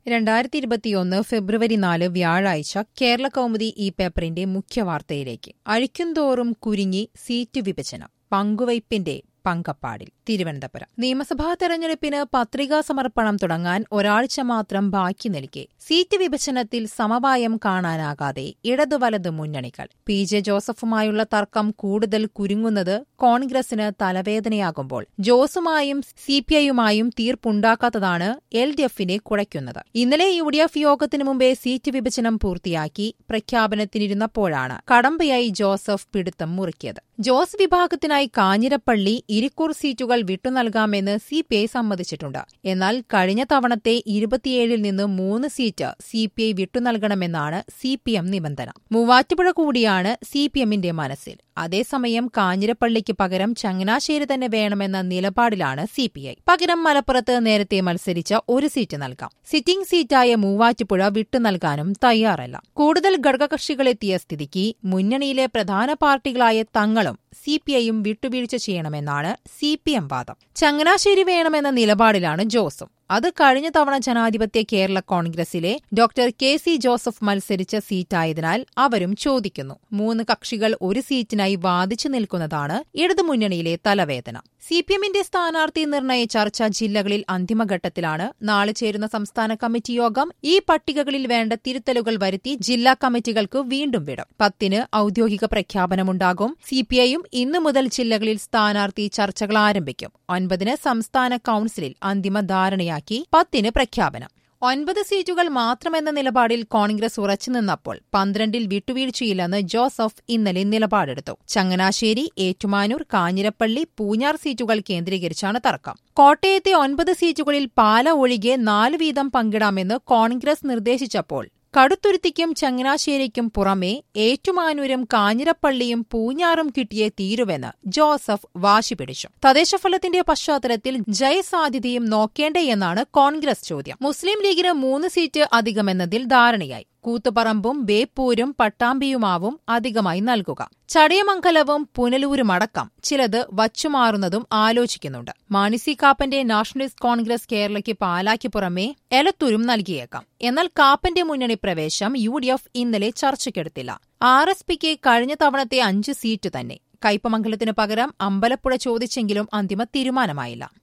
രണ്ടായിരത്തി ഇരുപത്തിയൊന്ന് ഫെബ്രുവരി നാല് വ്യാഴാഴ്ച കേരള കൗമുദി ഈ പേപ്പറിന്റെ മുഖ്യവാർത്തയിലേക്ക് അഴിക്കുംതോറും കുരുങ്ങി സീറ്റ് വിഭജനം പങ്കുവയ്പിന്റെ പങ്കപ്പാടിൽ തിരുവനന്തപുരം നിയമസഭാ തെരഞ്ഞെടുപ്പിന് പത്രികാ സമർപ്പണം തുടങ്ങാൻ ഒരാഴ്ച മാത്രം ബാക്കി നിൽക്കെ സീറ്റ് വിഭജനത്തിൽ സമവായം കാണാനാകാതെ ഇടതു വലത് മുന്നണികൾ പി ജെ ജോസഫുമായുള്ള തർക്കം കൂടുതൽ കുരുങ്ങുന്നത് കോൺഗ്രസിന് തലവേദനയാകുമ്പോൾ ജോസുമായും സി പി ഐയുമായും തീർപ്പുണ്ടാക്കാത്തതാണ് എൽ ഡി എഫിനെ കുഴയ്ക്കുന്നത് ഇന്നലെ യു ഡി എഫ് യോഗത്തിനു മുമ്പേ സീറ്റ് വിഭജനം പൂർത്തിയാക്കി പ്രഖ്യാപനത്തിനിരുന്നപ്പോഴാണ് കടമ്പയായി ജോസഫ് പിടുത്തം മുറുക്കിയത് ജോസ് വിഭാഗത്തിനായി കാഞ്ഞിരപ്പള്ളി ഇരിക്കൂർ സീറ്റുകൾ വിട്ടുനൽകാമെന്ന് സി പി ഐ സമ്മതിച്ചിട്ടുണ്ട് എന്നാൽ കഴിഞ്ഞ തവണത്തെ ഇരുപത്തിയേഴിൽ നിന്ന് മൂന്ന് സീറ്റ് സി പി ഐ വിട്ടുനൽകണമെന്നാണ് സി പി എം നിബന്ധന മൂവാറ്റുപുഴ കൂടിയാണ് സി പി എമ്മിന്റെ മനസ്സിൽ അതേസമയം കാഞ്ഞിരപ്പള്ളിക്ക് പകരം ചങ്ങനാശ്ശേരി തന്നെ വേണമെന്ന നിലപാടിലാണ് സി പി ഐ പകരം മലപ്പുറത്ത് നേരത്തെ മത്സരിച്ച ഒരു സീറ്റ് നൽകാം സിറ്റിംഗ് സീറ്റായ മൂവാറ്റുപുഴ വിട്ടുനൽകാനും തയ്യാറല്ല കൂടുതൽ ഘടകകക്ഷികളെത്തിയ സ്ഥിതിക്ക് മുന്നണിയിലെ പ്രധാന പാർട്ടികളായ തങ്ങളും സി പി ഐയും വിട്ടുവീഴ്ച ചെയ്യണമെന്നാണ് സി പി എം വാദം ചങ്ങനാശ്ശേരി വേണമെന്ന നിലപാടിലാണ് ജോസും അത് കഴിഞ്ഞ തവണ ജനാധിപത്യ കേരള കോൺഗ്രസിലെ ഡോക്ടർ കെ സി ജോസഫ് മത്സരിച്ച സീറ്റായതിനാൽ അവരും ചോദിക്കുന്നു മൂന്ന് കക്ഷികൾ ഒരു സീറ്റിനായി വാദിച്ചു നിൽക്കുന്നതാണ് ഇടതുമുന്നണിയിലെ തലവേദന സി പി എമ്മിന്റെ സ്ഥാനാർത്ഥി നിർണയ ചർച്ച ജില്ലകളിൽ അന്തിമഘട്ടത്തിലാണ് നാളെ ചേരുന്ന സംസ്ഥാന കമ്മിറ്റി യോഗം ഈ പട്ടികകളിൽ വേണ്ട തിരുത്തലുകൾ വരുത്തി ജില്ലാ കമ്മിറ്റികൾക്ക് വീണ്ടും വിടും പത്തിന് ഔദ്യോഗിക പ്രഖ്യാപനമുണ്ടാകും സിപിഐയും ഇന്നു മുതൽ ജില്ലകളിൽ സ്ഥാനാർത്ഥി ചർച്ചകൾ ആരംഭിക്കും ഒൻപതിന് സംസ്ഥാന കൌൺസിലിൽ അന്തിമ ധാരണയാക്കി പത്തിന് പ്രഖ്യാപനം ഒൻപത് സീറ്റുകൾ മാത്രമെന്ന നിലപാടിൽ കോൺഗ്രസ് ഉറച്ചുനിന്നപ്പോൾ പന്ത്രണ്ടിൽ വിട്ടുവീഴ്ചയില്ലെന്ന് ജോസഫ് ഇന്നലെ നിലപാടെടുത്തു ചങ്ങനാശ്ശേരി ഏറ്റുമാനൂർ കാഞ്ഞിരപ്പള്ളി പൂഞ്ഞാർ സീറ്റുകൾ കേന്ദ്രീകരിച്ചാണ് തർക്കം കോട്ടയത്തെ ഒൻപത് സീറ്റുകളിൽ പാല ഒഴികെ നാല് വീതം പങ്കിടാമെന്ന് കോൺഗ്രസ് നിർദ്ദേശിച്ചപ്പോൾ കടുത്തുരുത്തിക്കും ചങ്ങനാശ്ശേരിക്കും പുറമെ ഏറ്റുമാനൂരും കാഞ്ഞിരപ്പള്ളിയും പൂഞ്ഞാറും കിട്ടിയേ തീരുവെന്ന് ജോസഫ് വാശി പിടിച്ചു തദ്ദേശഫലത്തിന്റെ പശ്ചാത്തലത്തിൽ ജയസാധ്യതയും നോക്കേണ്ടേയെന്നാണ് കോൺഗ്രസ് ചോദ്യം മുസ്ലിം ലീഗിന് മൂന്ന് സീറ്റ് അധികമെന്നതിൽ ധാരണയായി കൂത്തുപറമ്പും ബേപ്പൂരും പട്ടാമ്പിയുമാവും അധികമായി നൽകുക ചടയമംഗലവും പുനലൂരുമടക്കം ചിലത് വച്ചുമാറുന്നതും ആലോചിക്കുന്നുണ്ട് മാണിസി കാപ്പന്റെ നാഷണലിസ്റ്റ് കോൺഗ്രസ് കേരളയ്ക്ക് പാലാക്ക് പുറമെ എലത്തൂരും നൽകിയേക്കാം എന്നാൽ കാപ്പന്റെ മുന്നണി പ്രവേശം യു ഡി എഫ് ഇന്നലെ ചർച്ചയ്ക്കെടുത്തില്ല ആർ എസ് പിക്ക് കഴിഞ്ഞ തവണത്തെ അഞ്ച് സീറ്റ് തന്നെ കയ്പമംഗലത്തിനു പകരം അമ്പലപ്പുഴ ചോദിച്ചെങ്കിലും അന്തിമ തീരുമാനമായില്ല